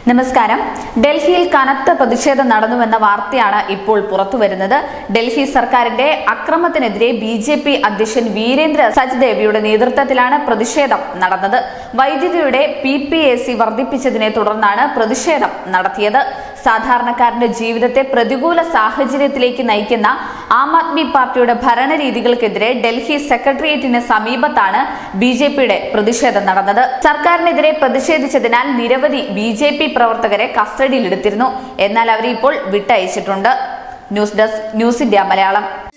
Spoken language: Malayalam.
നമസ്കാരം ഡൽഹിയിൽ കനത്ത പ്രതിഷേധം നടന്നുവെന്ന വാർത്തയാണ് ഇപ്പോൾ പുറത്തുവരുന്നത് ഡൽഹി സർക്കാരിന്റെ അക്രമത്തിനെതിരെ ബി ജെ പി അധ്യക്ഷൻ വീരേന്ദ്ര സച്ദേവിയുടെ നേതൃത്വത്തിലാണ് പ്രതിഷേധം നടന്നത് വൈദ്യുതിയുടെ പി പി എ സി വർദ്ധിപ്പിച്ചതിനെ തുടർന്നാണ് പ്രതിഷേധം നടത്തിയത് സാധാരണക്കാരന്റെ ജീവിതത്തെ പ്രതികൂല സാഹചര്യത്തിലേക്ക് നയിക്കുന്ന ആം ആദ്മി പാർട്ടിയുടെ ഭരണരീതികൾക്കെതിരെ ഡൽഹി സെക്രട്ടേറിയറ്റിന് സമീപത്താണ് ബി ജെ പിയുടെ പ്രതിഷേധം നടന്നത് സർക്കാരിനെതിരെ പ്രതിഷേധിച്ചതിനാൽ നിരവധി ബി ജെ പി പ്രവർത്തകരെ കസ്റ്റഡിയിലെടുത്തിരുന്നു എന്നാൽ അവരെ ഇപ്പോൾ വിട്ടയച്ചിട്ടുണ്ട് news desk news India Malayalam